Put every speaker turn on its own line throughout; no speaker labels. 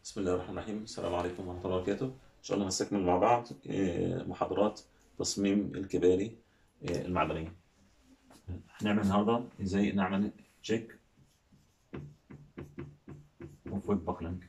بسم الله الرحمن الرحيم السلام عليكم ورحمة الله وبركاته إن شاء الله هنستكمل مع بعض آه، محاضرات تصميم الكباري آه، المعدنية هنعمل النهاردة إزاي نعمل تشيك اوف ويب باكلينج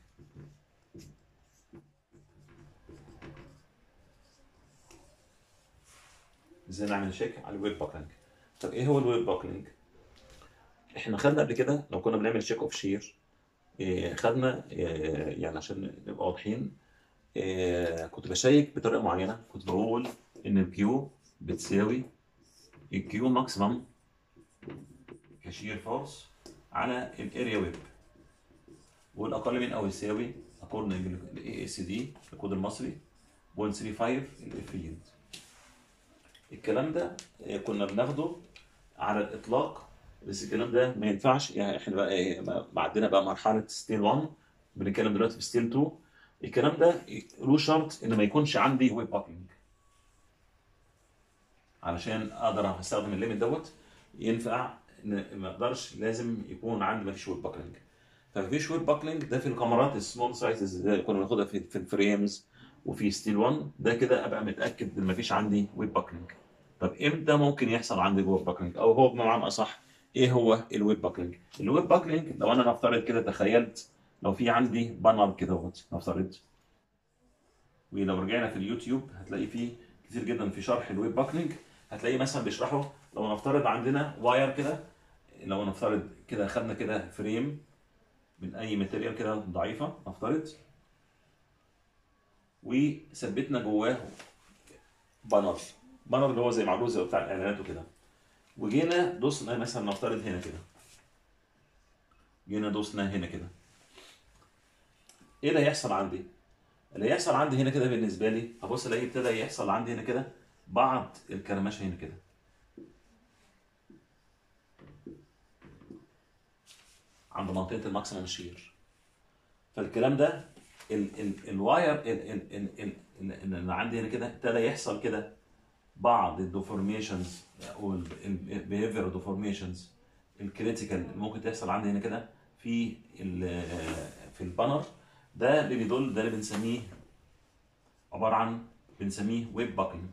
ازاي نعمل تشيك على الويب باكلينج طب ايه هو الويب باكلينج احنا خدنا قبل كده لو كنا بنعمل تشيك اوف شير إيه، خدنا إيه، يعني عشان نبقى واضحين إيه، كنت بشيك بطريقه معينه كنت بقول ان الكيو بتساوي الكيو ماكسيمم كشير فورس على الاريا ويب والاقل من او يساوي اكوردنج للاي اس دي الكود المصري 0.35 الاف يلد الكلام ده إيه، كنا بناخده على الاطلاق بس الكلام ده ما ينفعش يعني احنا بقى ايه ما- عندنا بقى مرحله ستيل 1 بنتكلم دلوقتي في ستيل 2 الكلام ده له شرط ان ما يكونش عندي ويب باكلينج علشان اقدر استخدم الليميت دوت ينفع ان ما اقدرش لازم يكون عندي ما فيش ويب باكلينج فمفيش ويب باكلينج ده في الكاميرات السمول سايزز اللي كنا بناخدها في في الفريمز وفي ستيل 1 ده كده ابقى متاكد ان ما فيش عندي ويب باكلينج طب امتى ممكن يحصل عندي ويب باكلينج او هو بمعنى اصح ايه هو الويب باكلينج الويب باكلينج لو انا نفترض كده تخيلت لو في عندي بانر كده اهوت نفترض ولو رجعنا في اليوتيوب هتلاقي فيه كتير جدا في شرح الويب باكلينج هتلاقي مثلا بيشرحوا لو نفترض عندنا واير كده لو نفترض كده خدنا كده فريم من اي ماتيريال كده ضعيفه نفترض وثبتنا جواه بانر بانر اللي هو زي معروض زي بتاع الاعلانات وكده وجينا دوسنا مثلا نفترض هنا كده جينا دوسنا هنا كده ايه اللي هيحصل عندي اللي هيحصل عندي هنا كده بالنسبه لي ابص الاقي ابتدى يحصل عندي هنا كده بعض الكرمشه هنا كده عند منطقه الماكسيمم شير فالكلام ده ال ال الواير ال ال ال ال ال- اللي عندي هنا كده ابتدى يحصل كده بعض الديفورميشنز او البيهيفير ديفورميشنز الكريتيكال اللي ممكن تحصل عندي هنا كده في ال في البانر ده اللي بيدل ده اللي بنسميه عباره عن بنسميه ويب باكلينج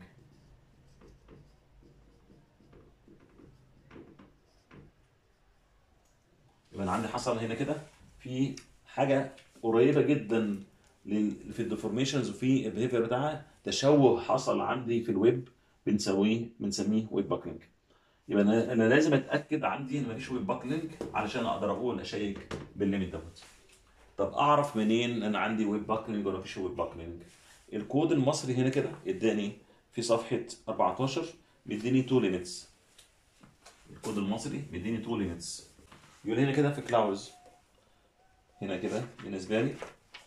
يبقى انا عندي حصل هنا كده في حاجه قريبه جدا لل- في الديفورميشنز وفي البيهيفير بتاعها تشوه حصل عندي في الويب بنسويه بنسميه ويب باكلينج يبقى انا انا لازم اتاكد عندي ان مفيش ويب باكلينج علشان اقدر اقول اشيك بالليميت دوت طب اعرف منين انا عندي ويب باكلينج ولا مفيش ويب باكلينج الكود المصري هنا كده اداني في صفحه 14 بيديني تو ليميتس الكود المصري بيديني تو ليميتس يقول هنا كده في كلاوز هنا كده بالنسبه لي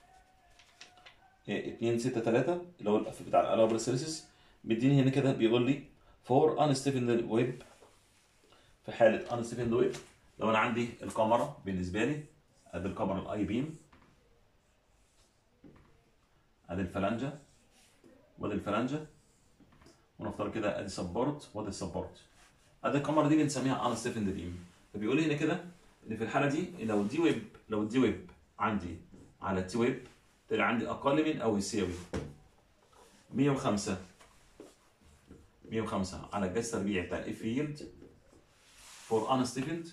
2 6 3 اللي هو القفل بتاع الالابل سيرفيسز بيديني هنا كده بيقول لي فور انستيفند ويب في حاله انستيفند ويب لو انا عندي الكاميرا بالنسبه لي ادي الكاميرا الاي بيم ادي الفلانجه وادي الفلانجه ونفترض كده ادي سبورت وادي السبورت ادي الكاميرا دي بنسميها انستيفند بيم فبيقول لي هنا كده ان في الحاله دي لو دي ويب لو دي ويب عندي على تي ويب طلع عندي اقل من او يساوي 105 105 على الجذر التربيعي بتاع الاف يلد فور انستيفند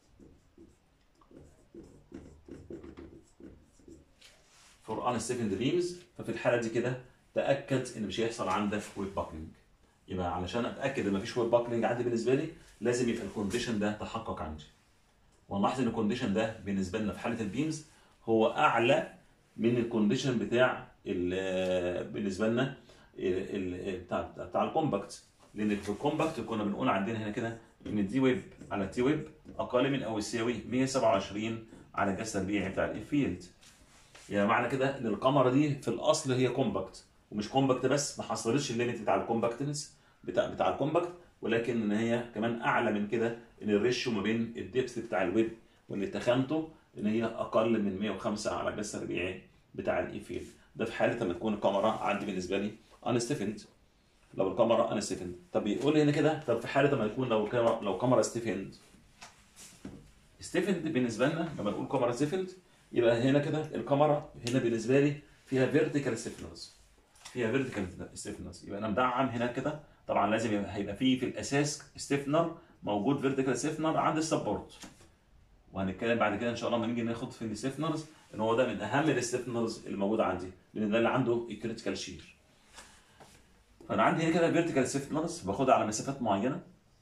فور انستيفند بيمز ففي الحاله دي كده تاكد ان مش هيحصل عندك ويب باكلينج يبقى علشان اتاكد ان مفيش ويب باكلينج عندي بالنسبه لي لازم يبقى الكونديشن ده تحقق عندي ونلاحظ ان الكونديشن ده بالنسبه لنا في حاله البيمز هو اعلى من الكونديشن بتاع ال- بالنسبه لنا ال- ال- بتاع بتاع الكومباكت لان في الكومباكت كنا بنقول عندنا هنا كده ان الدي ويب على التي ويب اقل من او يساوي 127 على الجذر التربيعي بتاع الفيلد يعني معنى كده ان الكاميرا دي في الاصل هي كومباكت ومش كومباكت بس ما حصلتش الليميت بتاع الكومباكتنس بتاع بتاع الكومباكت ولكن ان هي كمان اعلى من كده ان الريشيو ما بين الدبث بتاع الويب واللي تخانته ان هي اقل من 105 على الجذر التربيعي بتاع الايفيل ده في حاله لما تكون الكاميرا عندي بالنسبه لي انستيفند لو الكاميرا انستيفند طب بيقول لي هنا كده طب في حاله لما يكون لو كاميرا لو كاميرا ستيفند ستيفند بالنسبه لنا لما نقول كاميرا ستيفند يبقى هنا كده الكاميرا هنا بالنسبه لي فيها فيرتيكال ستيفنرز فيها فيرتيكال ستيفنرز يبقى انا مدعم هنا كده طبعا لازم يبقى هيبقى فيه في الاساس ستيفنر موجود فيرتيكال ستيفنر عند السبورت وهنتكلم بعد كده ان شاء الله لما نيجي ناخد في الستيفنرز ان هو ده من اهم الستيفنرز اللي موجوده عندي لان ده اللي عنده الكريتيكال شير فانا عندي هنا كده فيرتيكال ستيفنرز باخدها على مسافات معينه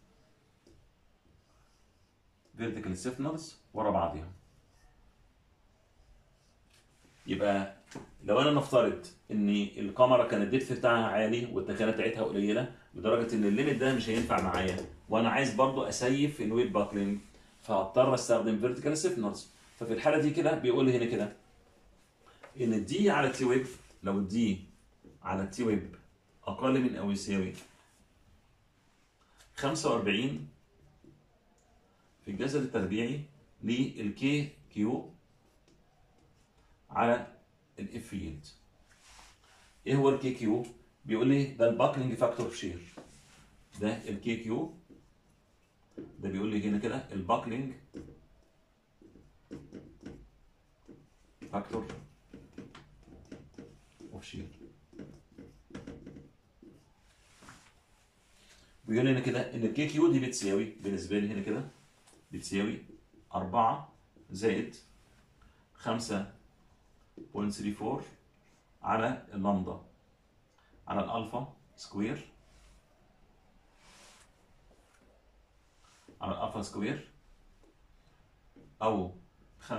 فيرتيكال ستيفنرز ورا بعضيها يبقى لو انا نفترض ان الكاميرا كان الدبث بتاعها عالي والتخانه بتاعتها قليله لدرجه ان الليميت ده مش هينفع معايا وانا عايز برضو اسيف الويب باكلينج فهضطر استخدم فيرتيكال ستيفنرز ففي الحاله دي كده بيقول لي هنا كده ان الدي على التي ويب لو الدي على التي ويب اقل من او يساوي 45 في الجذر التربيعي للكي كيو على الاف يلد ايه هو الكي كيو بيقول لي ده الباكلينج فاكتور اوف شير ده الكي كيو ده بيقول لي هنا كده الباكلينج فاكتور اوف شير بيقول لي هنا كده ان الكي كيو دي بتساوي بالنسبه لي هنا كده بتساوي 4 زائد 5.34 على اللامدا على الالفا سكوير على الالفا سكوير او 5.34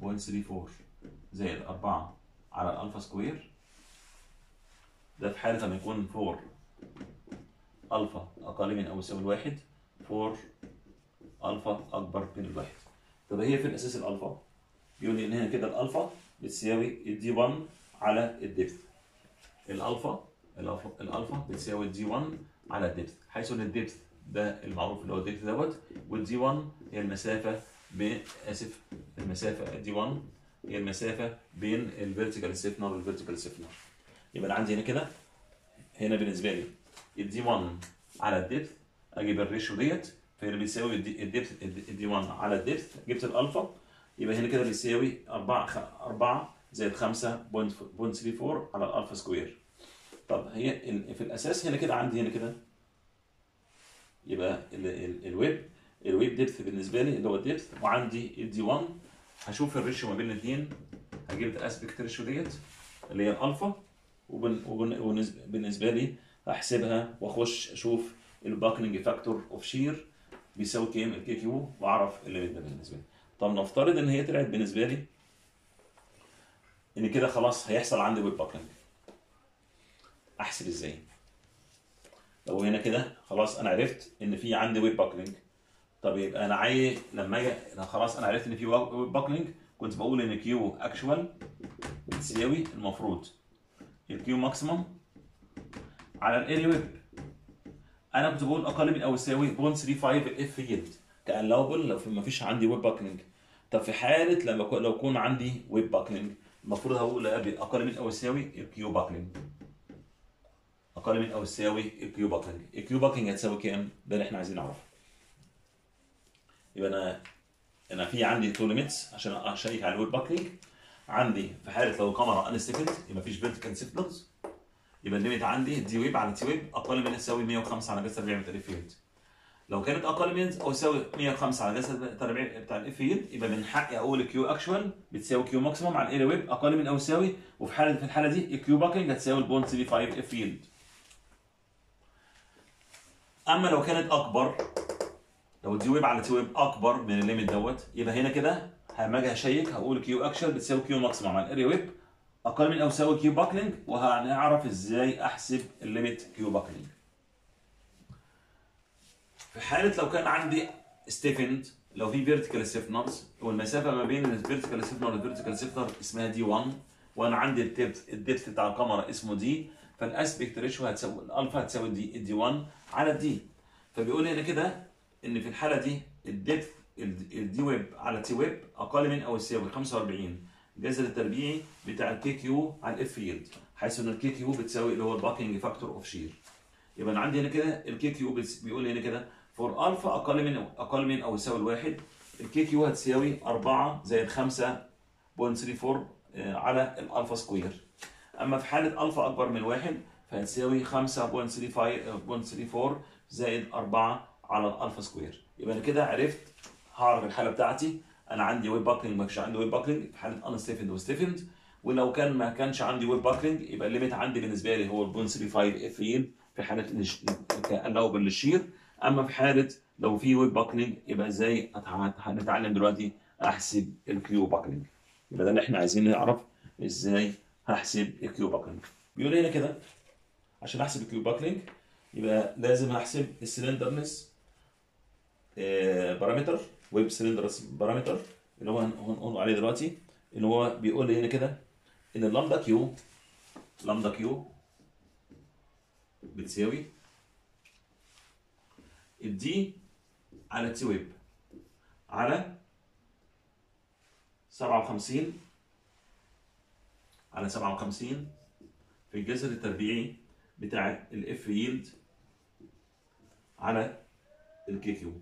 زائد 4 على الالفا سكوير ده في حالة لما يكون 4 الفا اقل من او يساوي الواحد 4 الفا اكبر من الواحد طب هي في الاساس الالفا بيقول لي ان هنا كده الالفا بتساوي الدي 1 على الدبث الالفا الالفا الالفا بتساوي الدي 1 على الدبث حيث ان الدبث ده المعروف اللي هو الدبث دوت والدي 1 هي المسافه بين اسف المسافه دي 1 هي المسافه بين الفيرتيكال ستيفنر والفيرتيكال ستيفنر يبقى انا عندي هنا كده هنا بالنسبه لي الدي 1 على الدبث اجيب الريشيو ديت فهنا بيساوي الدبث الدي 1 على الدبث جبت الالفا يبقى هنا كده بيساوي 4 4 زائد 5.34 على الالفا سكوير طب هي في الاساس هنا كده عندي هنا كده يبقى ال ال الويب الويب ديبث بالنسبه لي اللي هو الديبث وعندي الدي 1 هشوف الريشيو ما بين الاثنين هجيب الاسبكت ريشيو ديت اللي هي الالفا وبالنسبه لي هحسبها واخش اشوف الباكلينج فاكتور اوف شير بيساوي كام الكي كيو واعرف الليميت ده بالنسبه لي طب نفترض ان هي طلعت بالنسبه لي ان كده خلاص هيحصل عندي ويب باكلينج احسب ازاي لو هنا كده خلاص انا عرفت ان في عندي ويب باكلينج طب يبقى انا عايز لما اجي أنا خلاص انا عرفت ان في ويب باكلينج كنت بقول ان كيو اكشوال بتساوي المفروض الكيو ماكسيمم على الاري ويب انا كنت بقول اقل من او يساوي 0.35 الاف يلد كالاوبل لو ما فيش عندي ويب باكلينج طب في حاله لما لو يكون عندي ويب باكلينج المفروض هقول اقل من او يساوي الكيو باكلينج اقل من او يساوي الكيو باكلينج الكيو باكلينج هتساوي كام ده اللي احنا عايزين نعرفه يبقى انا انا في عندي تو ليميتس عشان اشيك على الويب باكلينج عندي في حاله لو الكاميرا انستيفد يبقى مفيش فيرتيكال سيجنالز يبقى الليميت عندي دي ويب على تي ويب اقل من يساوي 105 على جذر 40 الاف يلد لو كانت اقل من او يساوي 105 على جذر 40 بتاع الاف يلد يبقى من حقي اقول كيو اكشوال بتساوي كيو ماكسيموم على الاي ويب اقل من او يساوي وفي حاله في الحاله دي الكيو باكلينج هتساوي البونت 35 اف يلد اما لو كانت اكبر لو الدي ويب على تي ويب اكبر من الليميت دوت يبقى هنا كده لما اجي اشيك هقول كيو اكشوال بتساوي كيو ماكسيموم على الاري ويب اقل من او يساوي كيو باكلينج وهنعرف ازاي احسب الليميت كيو باكلينج في حاله لو كان عندي ستيفند لو في فيرتيكال ستيفنرز والمسافه ما بين الفيرتيكال ستيفنر والفيرتيكال ستيفنر اسمها دي 1 وانا عندي الدبث الدبث بتاع الكاميرا اسمه دي فالاسبكت ريشيو هتساوي الالفا هتساوي دي الدي 1 على الدي فبيقول هنا كده ان في الحاله دي الدبث الدي ويب على تي ويب اقل من او يساوي 45 جذر التربيعي بتاع الكي كيو على الاف يلد حيث ان الكي كيو بتساوي اللي هو الباكينج فاكتور اوف شير يبقى انا عندي هنا كده الكي كيو بيقول هنا كده فور الفا اقل من اقل من او يساوي الواحد الكي كيو هتساوي 4 زائد 5 0.34 آه، على الالفا سكوير اما في حاله الفا اكبر من واحد فهتساوي 5.35 زائد 4 على الالفا سكوير يبقى انا كده عرفت هعرف الحاله بتاعتي انا عندي ويب باكلينج ما كانش عندي ويب باكلينج في حاله ان ستيفند وستيفند ولو كان ما كانش عندي ويب باكلينج يبقى الليميت عندي بالنسبه لي هو ال 0.35 اف يلد في حاله الاوبن للشير اما في حاله لو في ويب باكلينج يبقى ازاي هت- هنتعلم دلوقتي احسب الكيو باكلينج يبقى ده اللي احنا عايزين نعرف ازاي هحسب الكيو باكلينج بيقول هنا كده عشان احسب الكيو باكلينج يبقى لازم احسب السلندرنس بارامتر ويب سلندرنس بارامتر اللي هو هن- هنقول عليه دلوقتي اللي هو بيقول لي هنا كده ان اللامدا كيو لامدا كيو بتساوي الدي على تي ويب على 57 على 57 في الجذر التربيعي بتاع الاف يلد على الكي كيو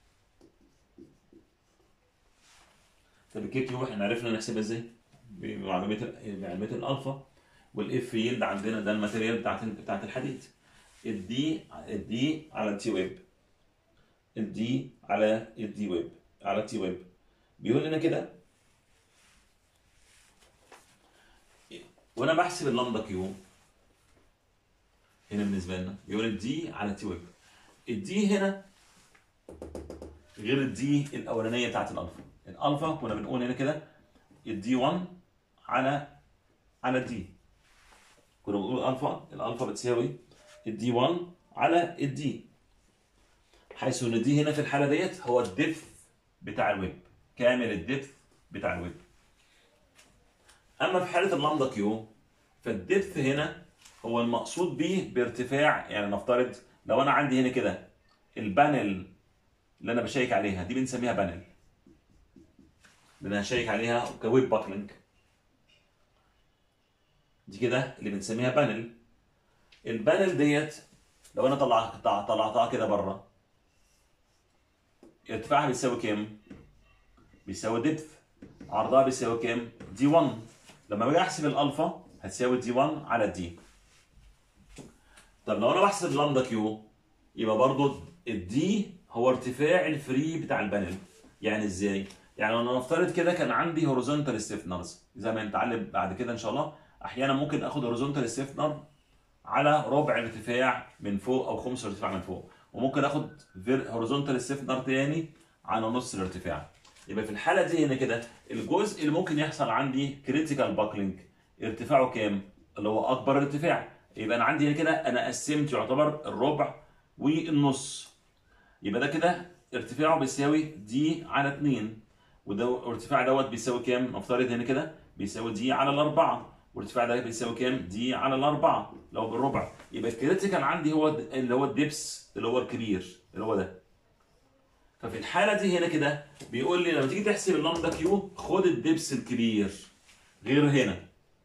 طب الكي كيو احنا عرفنا نحسبها ازاي؟ بمعلومات معلومات الالفا والاف يلد عندنا ده الماتيريال بتاعت بتاعت الحديد الدي الدي على التي ويب الدي على الدي ويب على التي ويب بيقول لنا كده وانا بحسب اللامدا كيو هنا بالنسبه لنا بيقول الدي على التي ويب الدي هنا غير الدي الاولانيه بتاعت الالفا الالفا كنا بنقول هنا كده الدي 1 على على الدي كنا بنقول الالفا الالفا بتساوي الدي 1 على الدي حيث ان الدي هنا في الحاله ديت هو الدبث بتاع الويب كامل الدبث بتاع الويب اما في حاله اللامدا كيو فالدبث هنا هو المقصود به بارتفاع يعني نفترض لو انا عندي هنا كده البانل اللي انا بشيك عليها دي بنسميها بانل اللي انا هشيك عليها كويب باكلينج دي كده اللي بنسميها بانل البانل ديت لو انا طلعتها طلعتها كده بره ارتفاعها بيساوي كام؟ بيساوي دبث عرضها بيساوي كام؟ دي 1 لما باجي احسب الالفا هتساوي دي 1 على دي طب لو انا بحسب لامدا كيو يبقى برضو الدي هو ارتفاع الفري بتاع البانل يعني ازاي؟ يعني لو نفترض كده كان عندي هوريزونتال ستيفنرز زي ما هنتعلم بعد كده ان شاء الله احيانا ممكن اخد هوريزونتال ستيفنر على ربع ارتفاع من فوق او خمس ارتفاع من فوق وممكن اخد هوريزونتال ستيفنر تاني على نص الارتفاع يبقى في الحاله دي هنا كده الجزء اللي ممكن يحصل عندي كريتيكال باكلينج ارتفاعه كام؟ اللي هو اكبر ارتفاع يبقى انا عندي هنا كده انا قسمت يعتبر الربع والنص يبقى ده كده ارتفاعه بيساوي دي على 2 وده الارتفاع دوت بيساوي كام؟ نفترض هنا كده بيساوي دي على الاربعه والارتفاع ده بيساوي كام؟ دي على الاربعه لو بالربع يبقى الكريتيكال عندي هو اللي هو الدبس اللي هو الكبير اللي هو ده ففي الحاله دي هنا كده بيقول لي لما تيجي تحسب اللامدا كيو خد الدبس الكبير غير هنا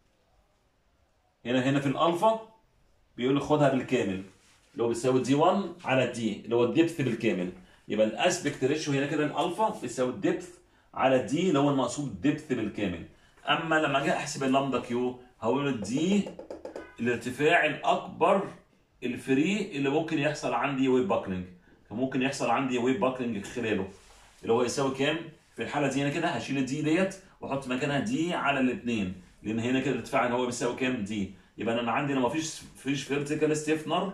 هنا هنا في الالفا بيقول لي خدها بالكامل اللي هو بيساوي دي 1 على دي اللي هو الدبث بالكامل يبقى الاسبكت ريشيو هنا كده الالفا بيساوي الدبث على دي اللي هو المقصود الدبث بالكامل اما لما اجي احسب اللامدا كيو هقول دي الارتفاع الاكبر الفري اللي ممكن يحصل عندي ويب باكلينج فممكن يحصل عندي ويب باكلينج خلاله اللي هو يساوي كام في الحاله دي هنا كده هشيل الدي ديت واحط مكانها دي على الاثنين لان هنا كده الارتفاع اللي هو بيساوي كام دي يبقى انا عندي ما فيش فيش فيرتيكال ستيفنر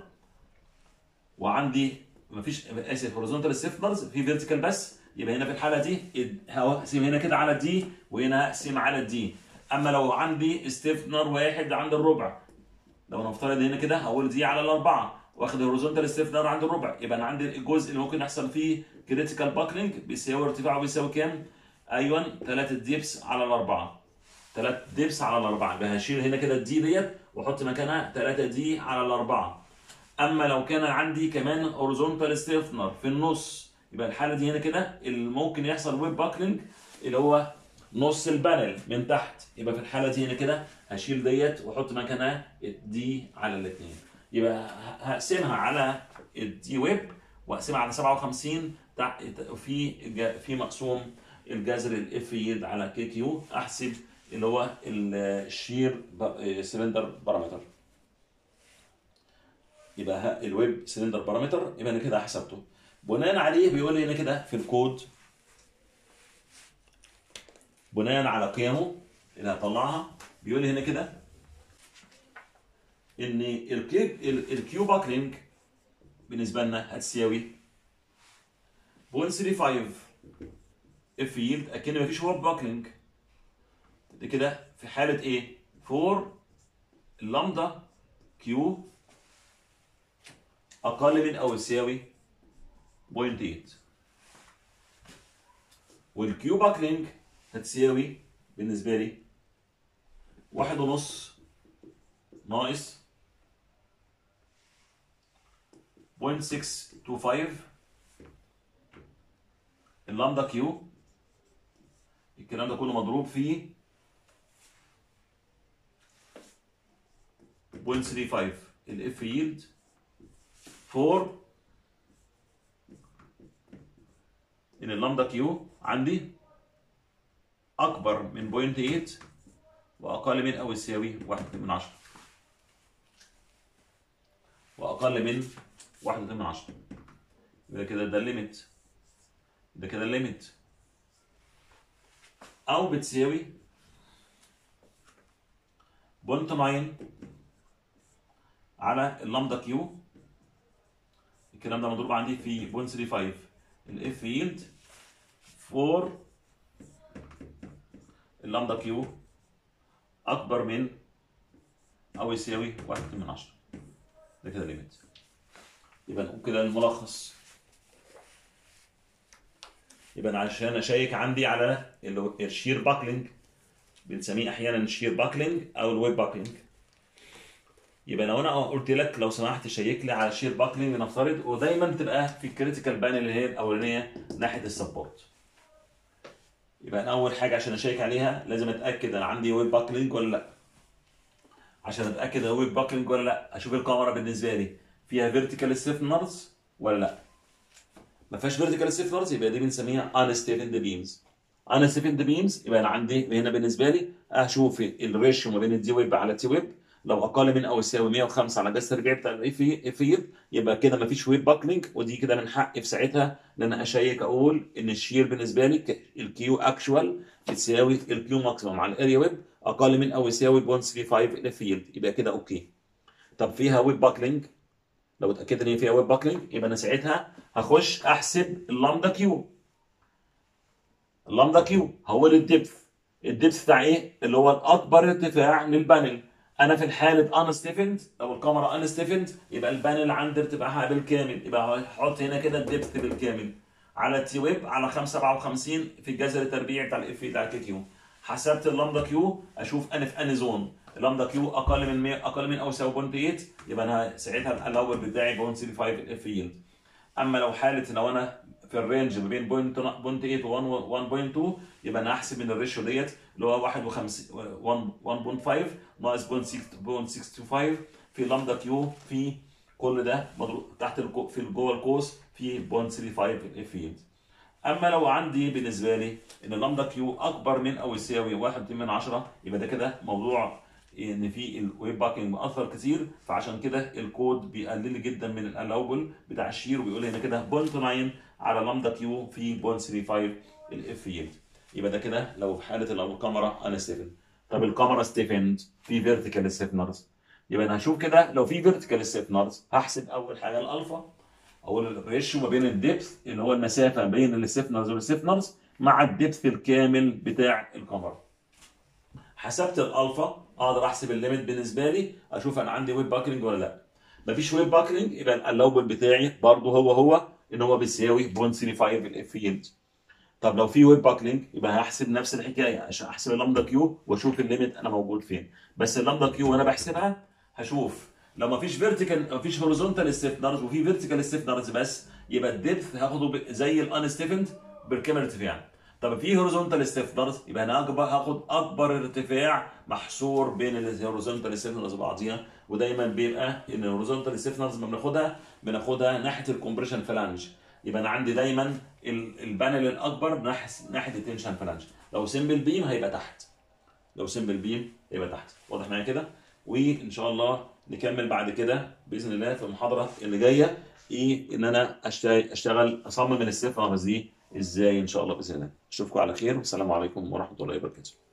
وعندي ما فيش اسف هوريزونتال ستيفنرز في فيرتيكال بس يبقى هنا في الحاله دي هقسم هنا كده على دي وهنا هقسم على دي اما لو عندي ستيفنر واحد عند الربع لو نفترض هنا كده هقول دي على الاربعه واخد هوريزونتال ستيفنر عند الربع يبقى انا عندي الجزء اللي ممكن يحصل فيه كريتيكال باكلينج بيساوي ارتفاعه بيساوي كام؟ ايوه 3 ديبس على الاربعه 3 ديبس على الاربعه يبقى هشيل هنا كده الدي ديت واحط مكانها 3 دي على الاربعه اما لو كان عندي كمان هوريزونتال ستيفنر في النص يبقى الحاله دي هنا كده اللي ممكن يحصل ويب باكلينج اللي هو نص البانل من تحت يبقى في الحاله دي هنا كده هشيل ديت واحط مكانها الدي على الاثنين يبقى هقسمها على الدي ويب واقسمها على 57 في في مقسوم الجذر الاف يلد على كي كيو احسب اللي هو الشير سلندر بارامتر يبقى ها- الويب سلندر بارامتر يبقى انا كده حسبته بناء عليه بيقول لي هنا كده في الكود بناء على قيمه اللي هطلعها بيقول لي هنا كده ان الكيب الكيو باكلينج بالنسبه لنا هتساوي 0.35 اف يلد اكن مفيش ويب باكلينج ده كده في حاله ايه؟ فور اللامدا كيو اقل من او يساوي 0.8 والكيو باكلينج هتساوي بالنسبه لي واحد ونص ناقص 0.625 اللامدا كيو الكلام ده كله مضروب في 0.35 الاف يلد 4 ان اللامدا كيو عندي اكبر من 0.8 واقل من او يساوي 1 من 10 واقل من 1 من 10 يبقى كده ده الليميت ده كده الليميت او بتساوي بونت 9 على اللامدا كيو الكلام ده مضروب عندي في 0.35 الاف يلد 4 اللامدا كيو اكبر من او يساوي 1 من 10 ده كده ليميت يبقى نقول كده الملخص يبقى أنا عشان اشيك عندي على اللي هو الشير باكلينج بنسميه احيانا الشير باكلينج او الويب باكلينج يبقى لو انا قلت لك لو سمحت شيك لي على الشير باكلينج نفترض ودايما تبقى في الكريتيكال بان اللي هي الاولانيه ناحيه السبورت يبقى انا اول حاجه عشان اشيك عليها لازم اتاكد انا عندي ويب باكلينج ولا لا عشان اتاكد هو ويب باكلينج ولا لا اشوف الكاميرا بالنسبه لي فيها فيرتيكال ستيفنرز ولا لا ما فيهاش فيرتيكال ستيفنرز يبقى دي بنسميها unstiffened بيمز unstiffened بيمز يبقى انا عندي هنا بالنسبه لي اشوف الريشيو ما بين الدي ويب على تي ويب لو اقل من او يساوي 105 على جذر الربيع بتاع الاف يلد يبقى كده ما فيش ويب باكلينج ودي كده من حقي في ساعتها ان انا اشيك اقول ان الشير بالنسبه لي ك- الكيو اكشوال بتساوي الكيو ماكسيموم على الاريا ويب اقل من او يساوي 0.35 الاف يلد يبقى كده اوكي طب فيها ويب باكلينج لو اتاكدت ان هي فيها ويب باكلينج يبقى انا ساعتها هخش احسب اللامدا كيو اللامدا كيو هو الدبث الدبث بتاع ايه اللي هو الاكبر ارتفاع للبانل انا في الحاله ان ستيفند لو الكاميرا ان ستيفند يبقى البانل عندي ارتفاعها بالكامل يبقى هحط هنا كده الدبث بالكامل على التي ويب على 557 في الجذر التربيعي بتاع الاف بتاع الكي كيو حسبت اللامدا كيو اشوف انا في انهي زون اللامدا كيو اقل من 100 اقل من او يساوي 0.8 يبقى انا ساعتها الاول بتاعي 0.35 الاف يلد اما لو حاله لو انا في الرينج ما بين 0.8 و 1.2 يبقى انا احسب من الريشيو ديت اللي هو 51 1.5 ناقص 0.625 في لامدا كيو في كل ده مضروب تحت الكو في جوه القوس في 0.35 الاف يلد اما لو عندي بالنسبه لي ان اللامدا كيو اكبر من او يساوي 1 من 10 يبقى ده كده موضوع ان في الويب باكينج مؤثر كتير فعشان كده الكود بيقلل لي جدا من الالاوبل بتاع الشير وبيقول لي هنا كده 0.9 على لامدا كيو في 0.35 الاف يلد يبقى ده كده لو في حاله لو الكاميرا انا ستيفن طب الكاميرا ستيفند في فيرتيكال ستيفنرز يبقى انا هشوف كده لو في فيرتيكال ستيفنرز هحسب اول حاجه الالفا او الريشيو ما بين الدبث اللي هو المسافه بين الستيفنرز والستيفنرز مع الدبث الكامل بتاع الكاميرا حسبت الالفا اقدر احسب الليميت بالنسبه لي اشوف انا عندي ويب باكلينج ولا لا مفيش ويب باكلينج يبقى الالاوبل بتاعي برضه هو هو ان هو بيساوي 0.35 الاف يلد طب لو في ويب باكلينج يبقى هحسب نفس الحكايه عشان احسب اللامدا كيو واشوف الليميت انا موجود فين بس اللامدا كيو وانا بحسبها هشوف لو مفيش فيرتيكال مفيش هوريزونتال ستيفنرز وفي فيرتيكال ستيفنرز بس يبقى الدبث هاخده ب- زي الان ستيفند بالكامل ارتفاع طب في هوريزونتال ستيفنرز يبقى انا اكبر هاخد اكبر ارتفاع محصور بين الهوريزونتال ستيفنرز وبعضيها ودايما بيبقى ان الهوريزونتال ستيفنرز لما بناخدها بناخدها ناحيه الكومبريشن فلانج يبقى انا عندي دايما ال- البانل الاكبر ناحيه ناحيه التنشن فلانج لو سمبل بيم هيبقى تحت لو سمبل بيم هيبقى تحت واضح معايا كده وان شاء الله نكمل بعد كده باذن الله في المحاضره اللي جايه ايه ان انا أشت- اشتغل اصمم الستيب رامز دي ازاي ان شاء الله باذن الله اشوفكم على خير والسلام عليكم ورحمه الله وبركاته